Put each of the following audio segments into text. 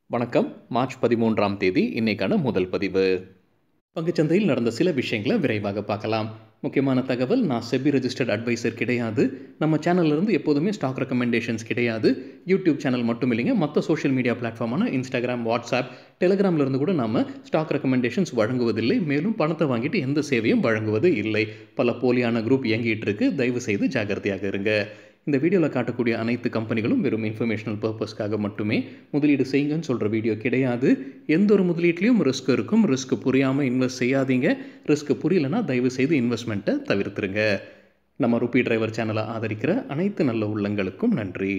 வணக்கம் மார்ச் பதிமூன்றாம் தேதி இன்னைக்கான முதல் பதிவு பங்குச்சந்தையில் நடந்த சில விஷயங்களை விரைவாக பார்க்கலாம் முக்கியமான தகவல் நான் செபி ரெஜிஸ்டர்ட் அட்வைசர் கிடையாது நம்ம சேனல்ல இருந்து எப்போதுமே ஸ்டாக் ரெக்கமெண்டேஷன்ஸ் கிடையாது யூடியூப் சேனல் மட்டும் இல்லைங்க மற்ற சோஷியல் மீடியா பிளாட்ஃபார்மான இன்ஸ்டாகிராம் வாட்ஸ்அப் டெலிகிராம்ல இருந்து கூட நம்ம ஸ்டாக் ரெக்கமெண்டேஷன்ஸ் வழங்குவதில்லை மேலும் பணத்தை வாங்கிட்டு எந்த சேவையும் வழங்குவது இல்லை பல போலியான குரூப் இயங்கிட்டு இருக்கு தயவு செய்து ஜாகிரதையாக இருங்க இந்த வீடியோவில் காட்டக்கூடிய அனைத்து கம்பெனிகளும் வெறும் இன்ஃபர்மேஷனல் பர்பஸ்க்காக மட்டுமே முதலீடு செய்யுங்கன்னு சொல்கிற வீடியோ கிடையாது எந்த ஒரு முதலீட்லையும் ரிஸ்க் இருக்கும் ரிஸ்க் புரியாமல் இன்வெஸ்ட் செய்யாதீங்க ரிஸ்க் புரியலனா தயவு செய்து இன்வெஸ்ட்மெண்ட்டை தவிர்த்துருங்க நம்ம ருபி டிரைவர் சேனலை ஆதரிக்கிற அனைத்து நல்ல உள்ளங்களுக்கும் நன்றி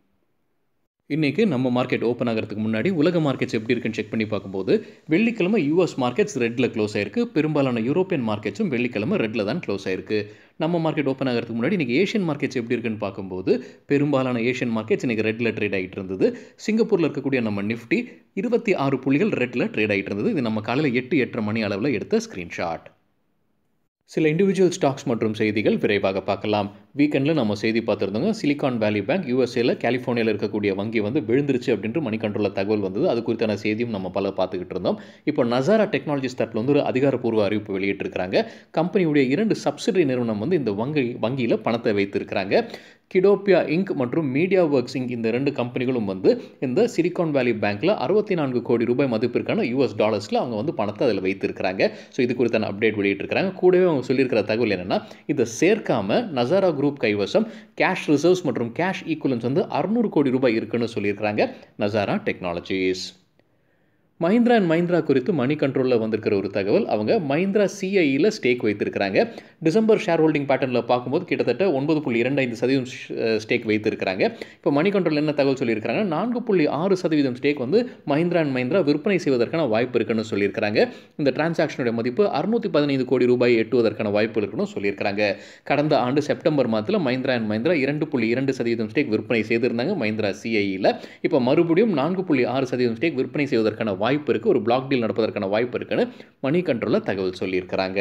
இன்றைக்கி நம்ம மார்க்கெட் ஓப்பன் ஆகிறதுக்கு முன்னாடி உலக மார்க்கெட்ஸ் எப்படி இருக்குன்னு செக் பண்ணி பார்க்கும்போது வெள்ளிக்கிழமை யூஎஸ் மார்க்கெட்ஸ் ரெட்டில் க்ளோஸ் ஆயிருக்கு பெரும்பாலான யூரோப்பியன் மார்க்கெட்ஸும் வெள்ளிக்கிழமை ரெட்டில் தான் க்ளோஸ் ஆயிருக்கு நம்ம மார்க்கெட் ஓப்பன் ஆகிறதுக்கு முன்னாடி இன்றைக்கி ஏஷியன் மார்க்கெட்ஸ் எப்படி இருக்குன்னு பார்க்கும்போது பெரும்பாலான ஏஷியன் மார்க்கெட்ஸ் இன்றைக்கி ரெட்டில் ட்ரேட் ஆகிட்டு இருந்தது சிங்கப்பூரில் இருக்கக்கூடிய நம்ம நிஃப்டி இருபத்தி ஆறு புள்ளிகள் ரெட்டில் ட்ரேட் ஆகிட்டு இருந்தது இது நம்ம காலையில் எட்டு எட்டரை மணி அளவில் எடுத்த ஸ்க்ரீன்ஷாட் சில இண்டிவிஜுவல் ஸ்டாக்ஸ் மற்றும் செய்திகள் விரைவாக பார்க்கலாம் வீக்கெண்டில் நம்ம செய்தி பார்த்துருந்தோங்க சிலிகான் வேலி பேங்க் யூஎஸ்ஏல கலிஃபோர்னியாவில் இருக்கக்கூடிய வங்கி வந்து விழுந்துருச்சு அப்படின்ட்டு மணி கண்ட்ரோலில் தகவல் வந்தது அது குறித்தான செய்தியும் நம்ம பல பார்த்துக்கிட்டு இருந்தோம் இப்போ நசாரா டெக்னாலஜிஸ் தரப்பில் வந்து ஒரு அதிகாரப்பூர்வ அறிவிப்பு வெளியிட்டிருக்கிறாங்க கம்பெனியுடைய இரண்டு சப்சிடரி நிறுவனம் வந்து இந்த வங்கி வங்கியில் பணத்தை வைத்திருக்கிறாங்க கிடோப்பியா இங்க் மற்றும் மீடியா ஒர்க்ஸ் இங்க் இந்த ரெண்டு கம்பெனிகளும் வந்து இந்த சிலிகான் வேலி பேங்க்கில் அறுபத்தி நான்கு கோடி ரூபாய் மதிப்பிற்கான யூஎஸ் டாலர்ஸில் அவங்க வந்து பணத்தை அதில் வைத்திருக்கிறாங்க ஸோ இது குறித்தான அப்டேட் வெளியிட்டிருக்கிறாங்க கூடவே அவங்க சொல்லியிருக்கிற தகவல் என்னென்னா இதை சேர்க்காம நசாரா குரூப் கைவசம் கேஷ் ரிசர்வ்ஸ் மற்றும் கேஷ் ஈக்குவலன்ஸ் வந்து அறுநூறு கோடி ரூபாய் இருக்குன்னு சொல்லியிருக்கிறாங்க நசாரா டெக்னாலஜிஸ் மஹிந்திரா அண்ட் மஹிந்திரா குறித்து மணி கண்ட்ரோலில் வந்திருக்கிற ஒரு தகவல் அவங்க மஹிந்திரா சிஐயில் ஸ்டேக் வைத்திருக்கிறாங்க டிசம்பர் ஷேர் ஹோல்டிங் பேட்டர்னில் பார்க்கும்போது கிட்டத்தட்ட ஒன்பது புள்ளி இரண்டு ஐந்து சதவீதம் ஸ்டேக் வைத்திருக்கிறாங்க இப்போ மணி கண்ட்ரோல் என்ன தகவல் சொல்லியிருக்கிறாங்க நான்கு புள்ளி ஆறு சதவீதம் ஸ்டேக் வந்து மஹிந்திரா அண்ட் மஹிந்திரா விற்பனை செய்வதற்கான வாய்ப்பு இருக்குன்னு சொல்லியிருக்கிறாங்க இந்த டிரான்சாக்ஷனுடைய மதிப்பு அறுநூற்றி பதினைந்து கோடி ரூபாய் எட்டுவதற்கான வாய்ப்பு இருக்குன்னு சொல்லியிருக்கிறாங்க கடந்த ஆண்டு செப்டம்பர் மாதத்தில் மஹிந்திரா அண்ட் மஹிந்திரா இரண்டு புள்ளி இரண்டு சதவீதம் ஸ்டேக் விற்பனை செய்திருந்தாங்க மஹிந்திரா சிஐயில் இப்போ மறுபடியும் நான்கு புள்ளி ஆறு சதவீதம் ஸ்டேக் விற்பனை செய்வதற்கான வாய்ப்பு இருக்குது ஒரு பிளாக் டீல் நடப்பதற்கான வாய்ப்பு இருக்குன்னு மணி கண்ட்ரோலில் தகவல் சொல்லியிருக்கிறாங்க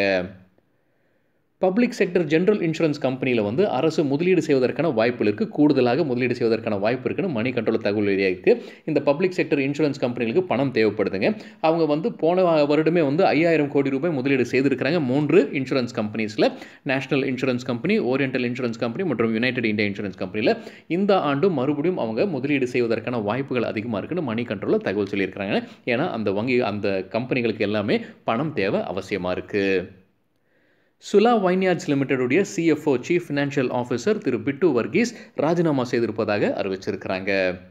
பப்ளிக் செக்டர் ஜென்ரல் இன்சூரன்ஸ் கம்பெனியில் வந்து அரசு முதலீடு செய்வதற்கான வாய்ப்பு இருக்குது கூடுதலாக முதலீடு செய்வதற்கான வாய்ப்பு இருக்குன்னு மணி கண்ட்ரோல் தகவல் வெளியாகிருக்கு இந்த பப்ளிக் செக்டர் இன்சூரன்ஸ் கம்பெனிகளுக்கு பணம் தேவைப்படுதுங்க அவங்க வந்து போன வருடமே வந்து ஐயாயிரம் கோடி ரூபாய் முதலீடு செய்திருக்கிறாங்க மூன்று இன்சூரன்ஸ் கம்பெனிஸில் national insurance company oriental insurance company மற்றும் யுனைடெட் இந்தியா இன்சூரன்ஸ் கம்பெனியில் இந்த ஆண்டு மறுபடியும் அவங்க முதலீடு செய்வதற்கான வாய்ப்புகள் அதிகமாக இருக்குன்னு மணி கண்ட்ரோலில் தகவல் சொல்லியிருக்கிறாங்க ஏன்னா அந்த வங்கி அந்த கம்பெனிகளுக்கு எல்லாமே பணம் தேவை அவசியமாக இருக்குது சுலா வைன்யார்ட்ஸ் லிமிடெடுடைய சிஎஃப்ஓ சீஃப் ஃபினான்ஷியல் ஆஃபீஸர் திரு பிட்டு வர்கீஸ் ராஜினாமா செய்திருப்பதாக அறிவிச்சிருக்கிறாங்க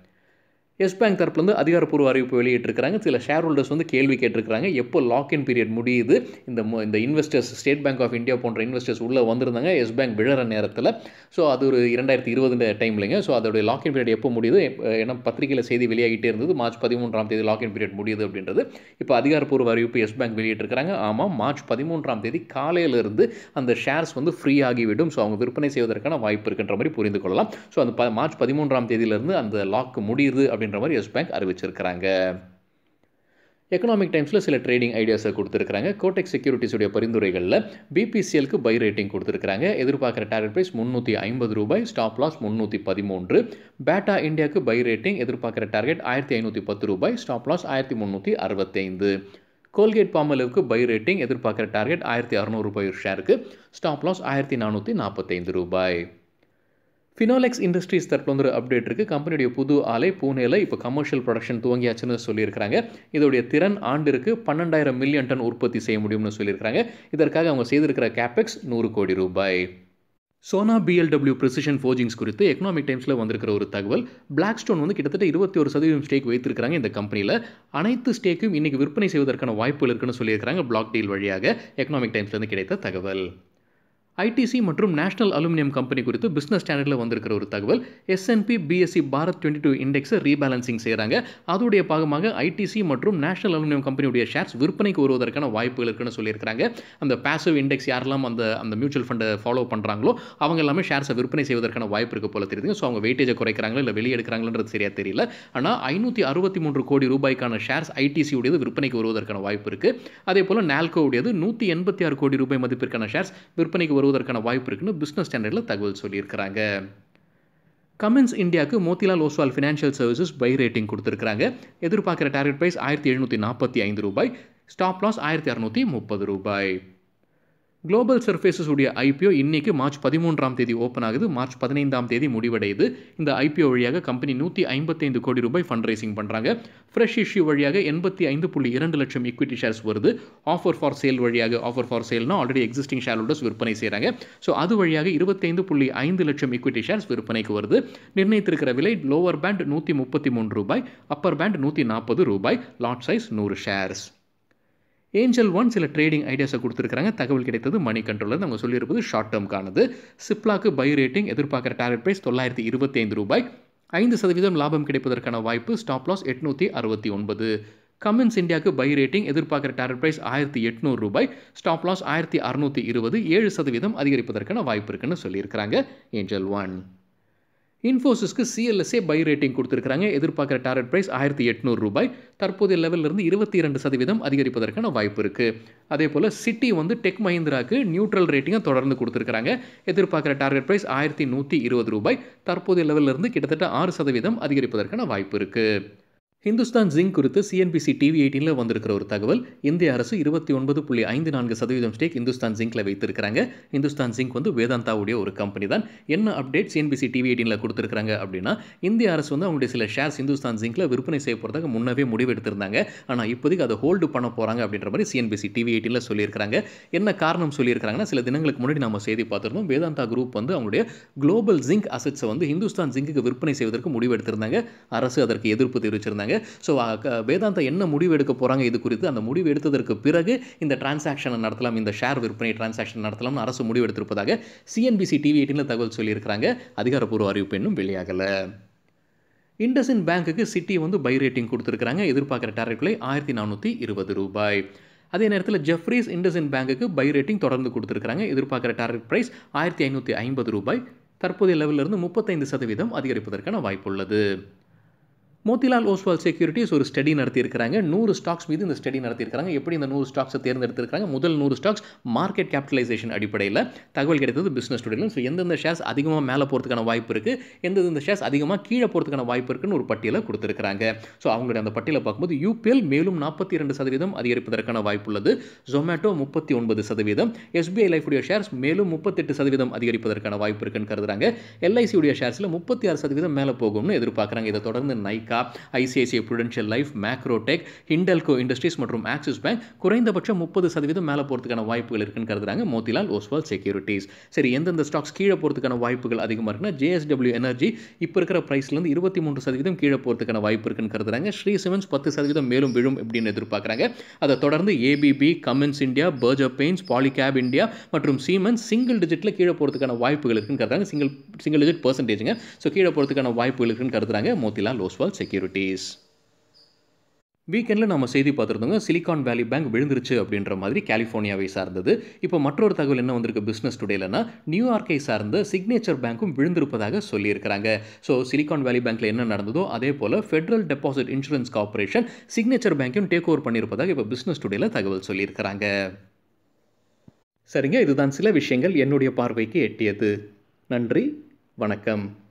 எஸ் பேங்க் தரப்புலேருந்து அதிகாரப்பூர்வ அறிவிப்பு வெளியிட்டிருக்கிறாங்க சில ஷேர் ஹோல்டர்ஸ் வந்து கேள்வி கேட்டிருக்கிறாங்க எப்போ லாக்இன் பீரியட் முடியுது இந்த இந்த investors State Bank of India போன்ற இன்வெஸ்டர்ஸ் உள்ளே வந்திருந்தாங்க எஸ் பேங்க் விழற நேரத்தில் ஸோ அது ஒரு இரண்டாயிரத்தி இருபது டைம்லைங்க ஸோ அதோடைய லாக்இன் பீரியட் எப்போ முடியுது ஏன்னா பத்திரிகையில் செய்தி வெளியாகிட்டே இருந்தது மார்ச் பதிமூன்றாம் தேதி லாக்இன் பீரியட் முடியுது அப்படின்றது இப்போ அதிகாரப்பூர்வ அறிவிப்பு எஸ் பேங்க் வெளியிட்டிருக்கிறாங்க ஆமாம் மார்ச் பதிமூன்றாம் தேதி காலையிலிருந்து அந்த ஷேர்ஸ் வந்து ஃப்ரீ ஆகிவிடும் ஸோ அவங்க விற்பனை செய்வதற்கான வாய்ப்பு இருக்குன்ற மாதிரி புரிந்து கொள்ளலாம் ஸோ அந்த ப மார்ச் பதிமூன்றாம் தேதியிலிருந்து அந்த லாக் முடியுது அப்படின்ற மாதிரி எஸ் பேங்க் அறிவிச்சிருக்கிறாங்க எக்கனாமிக் டைம்ஸில் சில ட்ரேடிங் ஐடியாஸை கொடுத்துருக்காங்க கோடெக் செக்யூரிட்டிஸுடைய பரிந்துரைகளில் பிபிசிஎலுக்கு பை ரேட்டிங் கொடுத்துருக்காங்க எதிர்பார்க்குற டார்கெட் ப்ரைஸ் முந்நூற்றி ஐம்பது ரூபாய் ஸ்டாப் லாஸ் முந்நூற்றி பதிமூன்று பேட்டா இந்தியாவுக்கு பை ரேட்டிங் எதிர்பார்க்குற டார்கெட் ஆயிரத்தி ஐநூற்றி பத்து ரூபாய் ஸ்டாப் லாஸ் ஆயிரத்தி முந்நூற்றி அறுபத்தைந்து கோல்கேட் பாமலுக்கு பை ரேட்டிங் எதிர்பார்க்குற டார்கெட் ஆயிரத்தி அறநூறு ரூபாய் ஒரு ஷேருக்கு ஸ்டாப் லாஸ் ஆயிரத்தி நானூற்றி நாற்பத்தைந்து ரூபாய் ஃபினோலெக்ஸ் இண்டஸ்ட்ரீஸ் தரப்பில் வந்து ஒரு அப்டேட் இருக்குது கம்பெனியுடைய புது ஆலை பூனேல இப்போ கமர்ஷியல் ப்ரொடக்ஷன் துவங்கியாச்சுன்னு சொல்லியிருக்காங்க இதோடைய திறன் ஆண்டிற்கு பன்னெண்டாயிரம் மில்லியன் டன் உற்பத்தி செய்ய முடியும்னு சொல்லியிருக்காங்க இதற்காக அவங்க செய்திருக்கிற கேபெக்ஸ் நூறு கோடி ரூபாய் சோனா பிஎல்டபிள்யூ ப்ரிசிஷன் ஃபோர்ஜிங்ஸ் குறித்து எக்கனாமிக் டைம்ஸில் வந்திருக்கிற ஒரு தகவல் பிளாக் ஸ்டோன் வந்து கிட்டத்தட்ட இருபத்தி ஒரு சதவீதம் ஸ்டேக் வைத்திருக்கிறாங்க இந்த கம்பெனியில் அனைத்து ஸ்டேக்கும் இன்றைக்கி விற்பனை செய்வதற்கான வாய்ப்புகள் இருக்குன்னு சொல்லியிருக்காங்க பிளாக் டீல் வழியாக எக்கனாமிக் டைம்ஸ்லேருந்து கிடைத்த தகவல் ஐடிசி மற்றும் நேஷனல் அலுமினியம் கம்பெனி குறித்து பிஸ்னஸ் ஸ்டாண்டர்டில் வந்திருக்கிற ஒரு தகவல் S and P BSE Bharat twenty two இண்டெக்ஸை ரீபேலன்சிங் செய்கிறாங்க அதோடைய பாகமாக ஐடிசி மற்றும் நேஷனல் அலுமினியம் கம்பெனியுடைய ஷேர்ஸ் விற்பனைக்கு வருவதற்கான வாய்ப்புகள் இருக்குன்னு சொல்லியிருக்காங்க அந்த பேசிவ் இண்டெக்ஸ் யாரெல்லாம் அந்த அந்த மியூச்சுவல் ஃபண்டை ஃபாலோ பண்ணுறாங்களோ அவங்க எல்லாமே ஷேர்ஸை விற்பனை செய்வதற்கான வாய்ப்பு இருக்குது போல தெரியுது ஸோ அவங்க வெயிட்டேஜை குறைக்கிறாங்களா இல்லை வெளியே எடுக்கிறாங்கன்றது சரியாக தெரியல ஆனால் ஐநூற்றி அறுபத்தி மூன்று கோடி ரூபாய்க்கான ஷேர்ஸ் ஐடிசி உடையது விற்பனைக்கு வருவதற்கான வாய்ப்பு இருக்குது அதே போல் நால்கோ உடையது நூற்றி எண்பத்தி ஆறு கோடி ரூபாய் மதிப்பிற்கான ஷேர்ஸ் விற்பனைக்கு வருவதற்கான வாய்ப்பு இருக்குன்னு பிஸ்னஸ் ஸ்டாண்டர்டில் தகவல் சொல்லியிருக்கிறாங்க கமென்ஸ் இந்தியாவுக்கு Motilal Oswal financial services buy rating கொடுத்துருக்காங்க எதிர்பார்க்குற டார்கெட் ப்ரைஸ் ஆயிரத்தி எழுநூற்றி நாற்பத்தி ஐந்து ரூபாய் ஸ்டாப் லாஸ் ஆயிரத்தி அறநூற்றி முப்பது ரூபாய் குளோபல் சர்ஃபேசஸ் உடைய ஐபிஓ இன்னைக்கு மார்ச் பதிமூன்றாம் தேதி ஓப்பன் ஆகுது மார்ச் பதினைந்தாம் தேதி முடிவடையுது இந்த ஐபிஓ வழியாக கம்பெனி நூற்றி ஐம்பத்தைந்து கோடி ரூபாய் ஃபண்ட் ரைசிங் பண்ணுறாங்க ஃப்ரெஷ் இஷ்யூ வழியாக எண்பத்தி ஐந்து புள்ளி இரண்டு லட்சம் ஈக்விட்டி ஷேர்ஸ் வருது ஆஃபர் ஃபார் சேல் வழியாக ஆஃபர் ஃபார் சேல்னா ஆல்ரெடி எக்ஸிஸ்டிங் ஷேர் ஹோல்டர்ஸ் விற்பனை செய்கிறாங்க ஸோ அது வழியாக இருபத்தைந்து புள்ளி ஐந்து லட்சம் ஈக்விட்டி ஷேர்ஸ் விற்பனைக்கு வருது நிர்ணயித்திருக்கிற விலை லோவர் பேண்ட் நூற்றி முப்பத்தி மூணு ரூபாய் அப்பர் பேண்ட் நூற்றி நாற்பது ரூபாய் லாட் சைஸ் நூறு ஷேர்ஸ் ஏஞ்சல் ஒன் சில ட்ரேடிங் ஐடியாஸை கொடுத்துருக்காங்க தகவல் கிடைத்தது மணி கண்ட்ரோலர் அவங்க சொல்லியிருப்பது ஷார்ட் டேர்ம்கானது சிப்லாக்கு பை ரேட்டிங் எதிர்பார்க்குற டார்கெட் ப்ரைஸ் தொள்ளாயிரத்தி இருபத்தி ஐந்து ரூபாய் ஐந்து சதவீதம் லாபம் கிடைப்பதற்கான வாய்ப்பு ஸ்டாப் லாஸ் எட்நூற்றி அறுபத்தி ஒன்பது கமென்ஸ் இந்தியாவுக்கு பை ரேட்டிங் எதிர்பார்க்குற டார்கெட் ப்ரைஸ் ஆயிரத்தி எட்நூறு ரூபாய் ஸ்டாப் லாஸ் ஆயிரத்தி அறுநூற்றி இருபது ஏழு சதவீதம் அதிகரிப்பதற்கான வாய்ப்பு இருக்குன்னு சொல்லியிருக்கிறாங்க ஏஞ்சல் ஒன் இன்ஃபோசிஸ்க்கு சிஎல்எஸ்ஏ பை ரேட்டிங் கொடுத்துருக்காங்க எதிர்பார்க்குற டார்கெட் ப்ரைஸ் ஆயிரத்தி எட்நூறு ரூபாய் தற்போதைய லெவலிருந்து இருபத்தி இரண்டு சதவீதம் அதிகரிப்பதற்கான வாய்ப்பு இருக்குது அதே போல் சிட்டி வந்து டெக் மஹிந்திராக்கு நியூட்ரல் ரேட்டிங்கை தொடர்ந்து கொடுத்துருக்காங்க எதிர்பார்க்குற டார்கெட் ப்ரைஸ் ஆயிரத்தி நூற்றி இருபது ரூபாய் தற்போதைய லெவலிருந்து கிட்டத்தட்ட ஆறு சதவீதம் அதிகரிப்பதற்கான வாய்ப்பு இருக்குது ஹிந்துஸ்தான் ஜிங்க் குறித்து சிஎன்பிசி டிவி எயிட்டீனில் வந்திருக்கிற ஒரு தகவல் இந்திய அரசு இருபத்தி ஒன்பது புள்ளி ஐந்து நான்கு சதவீதம் ஸ்டேக் இந்துஸ்தான் ஜிங்கில் வைத்திருக்கிறாங்க இந்துஸ்தான் ஜிங்க் வந்து வேதாந்தாவுடைய ஒரு கம்பெனி தான் என்ன அப்டேட் சிஎன்பிசி டிவி எயிட்டீனில் கொடுத்துருக்காங்க அப்படின்னா இந்திய அரசு வந்து அவங்களுடைய சில ஷேர்ஸ் இந்துஸ்தான் ஜிங்கில் விற்பனை செய்ய போகிறதாக முன்னவே முடிவு எடுத்திருந்தாங்க ஆனால் இப்போதைக்கு அதை ஹோல்டு பண்ண போகிறாங்க அப்படின்ற மாதிரி சிஎன்பிசி டிவி எயிட்டீனில் சொல்லியிருக்காங்க என்ன காரணம் சொல்லியிருக்காங்கன்னா சில தினங்களுக்கு முன்னாடி நம்ம செய்தி பார்த்துருந்தோம் வேதாந்தா குரூப் வந்து அவங்களுடைய குளோபல் ஜிங்க் அசட்ஸை வந்து ஹிந்துஸ்தான் ஜிங்குக்கு விற்பனை செய்வதற்கு முடிவு எடுத்திருந்தாங்க அரசு அதற்கு எதிர்ப்பு தெரிவிச்சிருந்தாங்க ஸோ வேதாந்தா என்ன முடிவு எடுக்க போகிறாங்க இது குறித்து அந்த முடிவு எடுத்ததற்கு பிறகு இந்த டிரான்சாக்ஷனை நடத்தலாம் இந்த ஷேர் விற்பனை டிரான்சாக்ஷன் நடத்தலாம்னு அரசு முடிவு எடுத்திருப்பதாக சிஎன்பிசி டிவி எயிட்டில் தகவல் சொல்லியிருக்கிறாங்க அதிகாரப்பூர்வ அறிவிப்பு இன்னும் வெளியாகலை இண்டஸ்இன் பேங்க்குக்கு சிட்டி வந்து பை ரேட்டிங் கொடுத்துருக்காங்க எதிர்பார்க்குற டார்கெட் விலை ஆயிரத்தி நானூற்றி இருபது ரூபாய் அதே நேரத்தில் ஜெஃப்ரீஸ் இண்டஸ்இன் பேங்க்குக்கு பை ரேட்டிங் தொடர்ந்து கொடுத்துருக்காங்க எதிர்பார்க்குற டார்கெட் ப்ரைஸ் ஆயிரத்தி ஐநூற்றி ஐம்பது ரூபாய் தற்போதைய லெவலிருந்து முப்பத்தைந்து சதவீதம் அதிகரிப்பதற்கான வாய்ப்புள்ளது மோத்திலால் ஓஸ்வால் செக்யூரிட்டிஸ் ஒரு ஸ்டடி நடத்தியிருக்கிறாங்க நூறு ஸ்டாக்ஸ் மீது இந்த ஸ்டடி நடத்தியிருக்காங்க எப்படி இந்த நூறு ஸ்டாக்ஸை தேர்ந்தெடுத்திருக்காங்க முதல் நூறு ஸ்டாக்ஸ் மார்க்கெட் கேபிட்டலைசேஷன் அடிப்படையில் தகவல் கிடைத்தது பிஸ்னஸ் ஸ்டுடியில் ஸோ எந்தெந்த ஷேர்ஸ் அதிகமாக மேலே போகிறதுக்கான வாய்ப்பு இருக்குது எந்தெந்த ஷேர்ஸ் அதிகமாக கீழே போகிறதுக்கான வாய்ப்பு இருக்குன்னு ஒரு பட்டியலை கொடுத்துருக்காங்க ஸோ அவங்களுடைய அந்த பட்டியலை பார்க்கும்போது யூபிஎல் மேலும் நாற்பத்தி இரண்டு சதவீதம் அதிகரிப்பதற்கான வாய்ப்பு உள்ளது ஜொமேட்டோ முப்பத்தி ஒன்பது சதவீதம் எஸ்பிஐ லைஃபுடைய ஷேர்ஸ் மேலும் முப்பத்தெட்டு சதவீதம் அதிகரிப்பதற்கான வாய்ப்பு இருக்குன்னு கருதுறாங்க எல்ஐசியுடைய ஷேர்ஸில் முப்பத்தி ஆறு சதவீதம் மேலே போகும்னு எதிர்பார்க்குறாங்க இதை தொடர்ந்து Nykaa ICICI Prudential Life Macrotech Hindalco Industries மற்றும் ஆக்சிஸ் பேங்க் குறைந்தபட்சம் முப்பது சதவீதம் மேலே போகிறதுக்கான வாய்ப்புகள் இருக்குன்னு கருதுறாங்க மோத்திலால் ஓஸ்வால் செக்யூரிட்டிஸ் சரி எந்தெந்த ஸ்டாக்ஸ் கீழே போகிறதுக்கான வாய்ப்புகள் அதிகமாக இருக்குன்னா ஜேஎஸ்டபிள்யூ எனர்ஜி இப்போ இருக்கிற ப்ரைஸ்லேருந்து இருபத்தி மூன்று சதவீதம் கீழே போகிறதுக்கான வாய்ப்பு இருக்குன்னு கருதுறாங்க ஸ்ரீ சிமெண்ட்ஸ் பத்து சதவீதம் மேலும் விழும் அப்படின்னு எதிர்பார்க்குறாங்க அதை தொடர்ந்து ABB Cummins India Berger Paints Polycab India மற்றும் சீமென்ஸ் சிங்கிள் டிஜிட்டில் கீழே போகிறதுக்கான வாய்ப்புகள் இருக்குன்னு கருதுறாங்க சிங்கிள் சிங்கிள் டிஜிட் பர்சன்டேஜுங்க ஸோ கீழே போகிறதுக்கான வாய்ப்புகள் இருக்குன்னு கருதுறாங்க மோத்திலால் ஓஸ்வால் செக்யூரிட்டிஸ் வீக்கெண்டில் நம்ம செய்தி பார்த்துருந்தோங்க சிலிகான் வேலி பேங்க் விழுந்துருச்சு அப்படின்ற மாதிரி கலிஃபோர்னியாவை சார்ந்தது இப்போ மற்றொரு தகவல் என்ன வந்திருக்கு பிஸ்னஸ் டுடேலனா நியூயார்க்கை சார்ந்த சிக்னேச்சர் பேங்க்கும் விழுந்திருப்பதாக சொல்லியிருக்கிறாங்க ஸோ சிலிகான் வேலி பேங்க்கில் என்ன நடந்ததோ அதே போல் Federal Deposit Insurance Corporation Signature பேங்க்கையும் டேக் ஓவர் பண்ணியிருப்பதாக இப்போ பிஸ்னஸ் டுடேல தகவல் சொல்லியிருக்கிறாங்க சரிங்க இதுதான் சில விஷயங்கள் என்னுடைய பார்வைக்கு எட்டியது நன்றி வணக்கம்